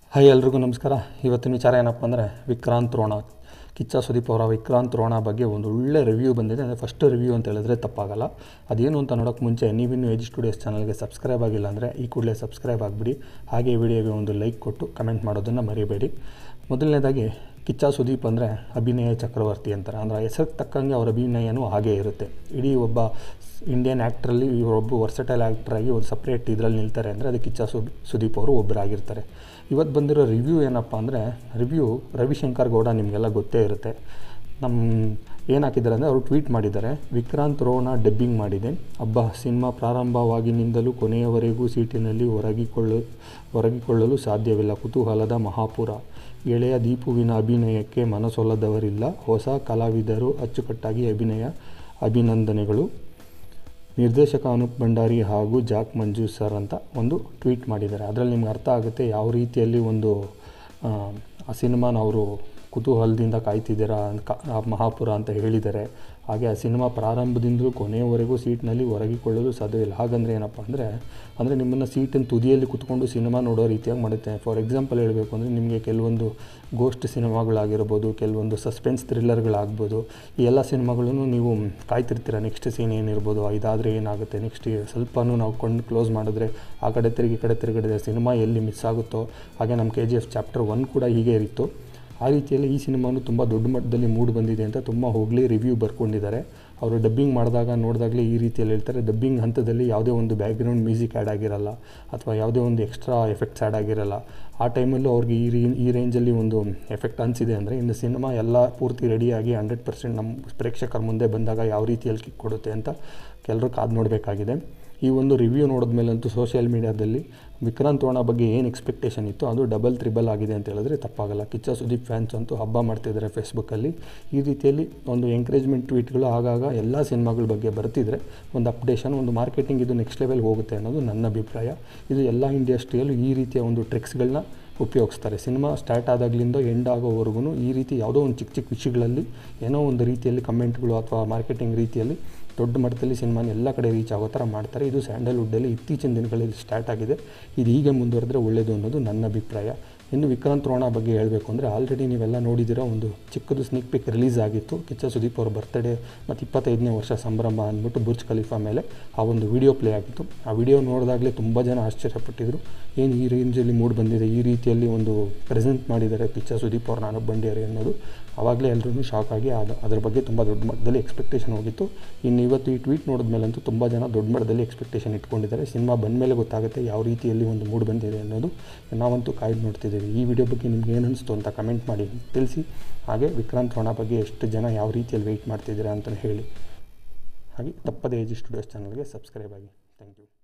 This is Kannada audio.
ಹಾಯ್ ಎಲ್ರಿಗೂ ನಮಸ್ಕಾರ ಇವತ್ತಿನ ವಿಚಾರ ಏನಪ್ಪ ಅಂದರೆ ವಿಕ್ರಾಂತ್ ರೋಣ ಕಿಚ್ಚ ಸುದೀಪ್ ಅವರ ವಿಕ್ರಾಂತ್ ರೋಣ ಬಗ್ಗೆ ಒಂದು ಒಳ್ಳೆ ರಿವ್ಯೂ ಬಂದಿದೆ ಅಂದರೆ ಫಸ್ಟ್ ರಿವ್ಯೂ ಅಂತ ಹೇಳಿದ್ರೆ ತಪ್ಪಾಗಲ್ಲ ಅದೇನು ಅಂತ ನೋಡೋಕ್ಕೆ ಮುಂಚೆ ನೀವಿನ್ನೂ ಎಜ್ ಸ್ಟುಡಿಯೋಸ್ ಚಾನಲ್ಗೆ ಸಬ್ಸ್ಕ್ರೈಬ್ ಆಗಿಲ್ಲ ಅಂದರೆ ಈ ಕೂಡಲೇ ಸಬ್ಸ್ಕ್ರೈಬ್ ಆಗಿಬಿಡಿ ಹಾಗೆ ಈ ವಿಡಿಯೋಗೆ ಒಂದು ಲೈಕ್ ಕೊಟ್ಟು ಕಮೆಂಟ್ ಮಾಡೋದನ್ನು ಮರಿಬೇಡಿ ಮೊದಲನೇದಾಗಿ ಕಿಚ್ಚ ಸುದೀಪ್ ಅಂದರೆ ಅಭಿನಯ ಚಕ್ರವರ್ತಿ ಅಂತಾರೆ ಅಂದರೆ ಹೆಸರಿಗೆ ತಕ್ಕಂಗೆ ಅವ್ರ ಅಭಿನಯನೂ ಹಾಗೇ ಇರುತ್ತೆ ಇಡೀ ಒಬ್ಬ ಇಂಡಿಯನ್ ಆ್ಯಕ್ಟ್ರಲ್ಲಿ ಇವರೊಬ್ಬ ವರ್ಸಟೈಲ್ ಆ್ಯಕ್ಟ್ರಾಗಿ ಒಂದು ಸಪ್ರೇಟ್ ಇದರಲ್ಲಿ ನಿಲ್ತಾರೆ ಅಂದರೆ ಅದು ಕಿಚ್ಚ ಸು ಸುದೀಪ್ ಅವರು ಒಬ್ಬರಾಗಿರ್ತಾರೆ ಇವತ್ತು ಬಂದಿರೋ ರಿವ್ಯೂ ಏನಪ್ಪ ಅಂದರೆ ರಿವ್ಯೂ ರವಿಶಂಕರ್ ಗೌಡ ನಿಮಗೆಲ್ಲ ಗೊತ್ತೇ ಇರುತ್ತೆ ನಮ್ಮ ಏನು ಹಾಕಿದ್ದಾರೆ ಅಂದರೆ ಅವರು ಟ್ವೀಟ್ ಮಾಡಿದ್ದಾರೆ ವಿಕ್ರಾಂತ್ ರೋಣ ಡಬ್ಬಿಂಗ್ ಮಾಡಿದೆ ಹಬ್ಬ ಸಿನಿಮಾ ಪ್ರಾರಂಭವಾಗಿನಿಂದಲೂ ಕೊನೆಯವರೆಗೂ ಸೀಟಿನಲ್ಲಿ ಹೊರಗಿಕೊಳ್ಳು ಹೊರಗಿಕೊಳ್ಳಲು ಸಾಧ್ಯವಿಲ್ಲ ಕುತೂಹಲದ ಮಹಾಪುರ ಎಳೆಯ ದೀಪುವಿನ ಅಭಿನಯಕ್ಕೆ ಮನಸೊಲ್ಲದವರಿಲ್ಲ ಹೊಸ ಕಲಾವಿದರು ಅಚ್ಚುಕಟ್ಟಾಗಿ ಅಭಿನಯ ಅಭಿನಂದನೆಗಳು ನಿರ್ದೇಶಕ ಅನೂಪ್ ಭಂಡಾರಿ ಹಾಗೂ ಜಾಕ್ ಮಂಜು ಸರ್ ಅಂತ ಒಂದು ಟ್ವೀಟ್ ಮಾಡಿದ್ದಾರೆ ಅದರಲ್ಲಿ ನಿಮ್ಗೆ ಅರ್ಥ ಆಗುತ್ತೆ ಯಾವ ರೀತಿಯಲ್ಲಿ ಒಂದು ಆ, ಆ ಸಿನಿಮಾನ ಅವರು ಕುತೂಹಲದಿಂದ ಕಾಯ್ತಿದ್ದೀರಾ ಕ ಆ ಮಹಾಪುರ ಅಂತ ಹೇಳಿದ್ದಾರೆ ಹಾಗೆ ಆ ಸಿನಿಮಾ ಪ್ರಾರಂಭದಿಂದಲೂ ಕೊನೆಯವರೆಗೂ ಸೀಟ್ನಲ್ಲಿ ಹೊರಗಿಕೊಳ್ಳಲು ಸಾಧ್ಯವಿಲ್ಲ ಹಾಗಂದರೆ ಏನಪ್ಪ ಅಂದರೆ ಅಂದರೆ ನಿಮ್ಮನ್ನು ಸೀಟಿನ ತುದಿಯಲ್ಲಿ ಕುತ್ಕೊಂಡು ಸಿನಿಮಾ ನೋಡೋ ರೀತಿಯಾಗಿ ಮಾಡುತ್ತೆ ಫಾರ್ ಎಕ್ಸಾಂಪಲ್ ಹೇಳಬೇಕು ಅಂದರೆ ನಿಮಗೆ ಕೆಲವೊಂದು ಗೋಸ್ಟ್ ಸಿನಿಮಾಗಳಾಗಿರ್ಬೋದು ಕೆಲವೊಂದು ಸಸ್ಪೆನ್ಸ್ ಥ್ರಿಲ್ಲರ್ಗಳಾಗ್ಬೋದು ಈ ಎಲ್ಲ ಸಿನಿಮಾಗಳನ್ನು ನೀವು ಕಾಯ್ತಿರ್ತೀರ ನೆಕ್ಸ್ಟ್ ಸೀನ್ ಏನಿರ್ಬೋದು ಇದಾದರೆ ಏನಾಗುತ್ತೆ ನೆಕ್ಸ್ಟ್ ಸ್ವಲ್ಪನೂ ನಾವು ಕೊಂಡು ಕ್ಲೋಸ್ ಮಾಡಿದ್ರೆ ಆ ಕಡೆ ತಿರುಗಿ ಈ ಕಡೆ ತಿರುಗಿದ್ರೆ ಸಿನಿಮಾ ಎಲ್ಲಿ ಮಿಸ್ ಆಗುತ್ತೋ ಹಾಗೆ ನಮ್ಮ K G F chapter one ಕೂಡ ಹೀಗೆ ಇತ್ತು ಆ ರೀತಿಯಲ್ಲಿ ಈ ಸಿನಿಮಾನು ತುಂಬ ದೊಡ್ಡ ಮಟ್ಟದಲ್ಲಿ ಮೂಡಿ ಬಂದಿದೆ ಅಂತ ತುಂಬ ಹೋಗಲಿ ರಿವ್ಯೂ ಬರ್ಕೊಂಡಿದ್ದಾರೆ ಅವರು ಡಬ್ಬಿಂಗ್ ಮಾಡಿದಾಗ ನೋಡಿದಾಗಲೇ ಈ ರೀತಿಯಲ್ಲಿ ಹೇಳ್ತಾರೆ ಡಬ್ಬಿಂಗ್ ಹಂತದಲ್ಲಿ ಯಾವುದೇ ಒಂದು ಬ್ಯಾಕ್ಗ್ರೌಂಡ್ ಮ್ಯೂಸಿಕ್ ಆ್ಯಡ್ ಆಗಿರಲ್ಲ ಅಥವಾ ಯಾವುದೇ ಒಂದು ಎಕ್ಸ್ಟ್ರಾ ಎಫೆಕ್ಟ್ಸ್ ಆ್ಯಡ್ ಆಗಿರಲ್ಲ ಆ ಟೈಮಲ್ಲೂ ಅವ್ರಿಗೆ ಈ ರೀ ಈ ರೇಂಜಲ್ಲಿ ಒಂದು ಎಫೆಕ್ಟ್ ಅನಿಸಿದೆ ಅಂದರೆ ಇನ್ನು ಸಿನಿಮಾ ಎಲ್ಲ ಪೂರ್ತಿ ರೆಡಿಯಾಗಿ ಹಂಡ್ರೆಡ್ ಪರ್ಸೆಂಟ್ ನಮ್ಮ ಪ್ರೇಕ್ಷಕರ ಮುಂದೆ ಬಂದಾಗ ಯಾವ ರೀತಿಯಲ್ಲಿ ಕಿಕ್ ಕೊಡುತ್ತೆ ಅಂತ ಕೆಲವರು ಕಾದು ನೋಡಬೇಕಾಗಿದೆ ಈ ಒಂದು ರಿವ್ಯೂ ನೋಡಿದ್ಮೇಲಂತೂ ಸೋಷಿಯಲ್ ಮೀಡ್ಯಾದಲ್ಲಿ ವಿಕ್ರಾಂತ್ ರೋಣ ಬಗ್ಗೆ ಏನು ಎಕ್ಸ್ಪೆಕ್ಟೇಷನ್ ಇತ್ತು ಅದು ಡಬಲ್ ತ್ರಿಬಲ್ ಆಗಿದೆ ಅಂತ ಹೇಳಿದ್ರೆ ತಪ್ಪಾಗಲ್ಲ ಕಿಚ್ಚ ಸುದೀಪ್ ಫ್ಯಾನ್ಸ್ ಅಂತೂ ಹಬ್ಬ ಮಾಡ್ತಿದ್ದಾರೆ ಫೇಸ್ಬುಕ್ಕಲ್ಲಿ ಈ ರೀತಿಯಲ್ಲಿ ಒಂದು ಎಂಕರೇಜ್ಮೆಂಟ್ ಟ್ವೀಟ್ಗಳು ಆಗಾಗ ಎಲ್ಲ ಸಿನಿಮಾಗಳ ಬಗ್ಗೆ ಬರ್ತಿದ್ರೆ ಒಂದು ಅಪ್ಡೇಷನ್ ಒಂದು ಮಾರ್ಕೆಟಿಂಗ್ ಇದು ನೆಕ್ಸ್ಟ್ ಲೆವೆಲ್ಗೆ ಹೋಗುತ್ತೆ ಅನ್ನೋದು ನನ್ನ ಅಭಿಪ್ರಾಯ ಇದು ಎಲ್ಲ ಇಂಡಸ್ಟ್ರಿಯಲ್ಲೂ ಈ ರೀತಿಯ ಒಂದು ಟ್ರಿಕ್ಸ್ಗಳನ್ನ ಉಪಯೋಗಿಸ್ತಾರೆ ಸಿನಿಮಾ ಸ್ಟಾರ್ಟ್ ಆದಾಗಲಿಂದ ಎಂಡ್ ಆಗೋವರೆಗೂ ಈ ರೀತಿ ಯಾವುದೋ ಒಂದು ಚಿಕ್ಕ ಚಿಕ್ಕ ವಿಷಯಗಳಲ್ಲಿ ಏನೋ ಒಂದು ರೀತಿಯಲ್ಲಿ ಕಮೆಂಟ್ಗಳು ಅಥವಾ ಮಾರ್ಕೆಟಿಂಗ್ ರೀತಿಯಲ್ಲಿ ದೊಡ್ಡ ಮಟ್ಟದಲ್ಲಿ ಸಿನಿಮಾನ ಎಲ್ಲ ಕಡೆ ರೀಚ್ ಆಗೋ ಥರ ಮಾಡ್ತಾರೆ ಇದು ಸ್ಯಾಂಡಲ್ವುಡ್ಡಲ್ಲಿ ಇತ್ತೀಚಿನ ದಿನಗಳಲ್ಲಿ ಸ್ಟಾರ್ಟ್ ಆಗಿದೆ ಇದು ಹೀಗೆ ಮುಂದುವರೆದ್ರೆ ಒಳ್ಳೆಯದು ಅನ್ನೋದು ನನ್ನ ಅಭಿಪ್ರಾಯ ಇನ್ನು ವಿಕ್ರಾಂತ್ ರೋಣ ಬಗ್ಗೆ ಹೇಳಬೇಕು ಅಂದರೆ ಆಲ್ರೆಡಿ ನೀವೆಲ್ಲ ನೋಡಿದಿರೋ ಒಂದು ಚಿಕ್ಕದು ಸ್ನಿಕ್ ಪಿಕ್ ರಿಲೀಸ್ ಆಗಿತ್ತು ಕಿಚ್ಚ ಸುದೀಪ್ ಅವ್ರ ಬರ್ತ್ಡೇ ಮತ್ತು ಇಪ್ಪತ್ತೈದನೇ ವರ್ಷ ಸಂಭ್ರಮ ಅಂದ್ಬಿಟ್ಟು ಬುರ್ಜ್ ಖಲೀಫಾ ಮೇಲೆ ಆ ಒಂದು ವಿಡಿಯೋ ಪ್ಲೇ ಆಗಿತ್ತು ಆ ವಿಡಿಯೋ ನೋಡಿದಾಗಲೇ ತುಂಬ ಜನ ಆಶ್ಚರ್ಯಪಟ್ಟಿದ್ರು ಏನು ಈ ರೇಂಜಲ್ಲಿ ಮೂಡ್ ಬಂದಿದೆ ಈ ರೀತಿಯಲ್ಲಿ ಒಂದು ಪ್ರೆಸೆಂಟ್ ಮಾಡಿದ್ದಾರೆ ಕಿಚ್ಚ ಸುದೀಪ್ ಅವ್ರ ನಾನು ಬಂಡಿಯರಿ ಅನ್ನೋದು ಆವಾಗಲೇ ಎಲ್ಲರೂ ಶಾಕ್ ಆಗಿ ಅದು ಅದ್ರ ಬಗ್ಗೆ ತುಂಬ ದೊಡ್ಡ ಮಟ್ಟದಲ್ಲಿ ಎಕ್ಸ್ಪೆಕ್ಟೇಷನ್ ಹೋಗಿತ್ತು ಇನ್ನು ಇವತ್ತು ಈ ಟ್ವೀಟ್ ನೋಡಿದ್ಮೇಲಂತೂ ತುಂಬ ಜನ ದೊಡ್ಡ ಮಟ್ಟದಲ್ಲಿ ಎಕ್ಸ್ಪೆಕ್ಟೇಷನ್ ಇಟ್ಕೊಂಡಿದ್ದಾರೆ ಸಿನಿಮಾ ಬಂದಮೇಲೆ ಗೊತ್ತಾಗುತ್ತೆ ಯಾವ ರೀತಿಯಲ್ಲಿ ಒಂದು ಮೂಡ್ ಬಂದಿದೆ ಅನ್ನೋದು ನಾವಂತೂ ಕಾಯ್ದು ನೋಡ್ತಿದ್ದೀವಿ ಈ ವಿಡಿಯೋ ಬಗ್ಗೆ ನಿಮ್ಗೆ ಏನು ಅನಿಸ್ತು ಅಂತ ಕಮೆಂಟ್ ಮಾಡಿ ತಿಳಿಸಿ ಹಾಗೆ ವಿಕ್ರಾಂತ್ ರೋಣ ಬಗ್ಗೆ ಎಷ್ಟು ಜನ ಯಾವ ರೀತಿಯಲ್ಲಿ ವೆಯ್ಟ್ ಮಾಡ್ತಿದ್ದೀರಾ ಅಂತ ಹೇಳಿ ಹಾಗೆ ತಪ್ಪದೇ ಏಜಿ ಸ್ಟುಡಿಯೋಸ್ ಚಾನಲ್ಗೆ ಸಬ್ಸ್ಕ್ರೈಬ್ ಆಗಿ ಥ್ಯಾಂಕ್ ಯು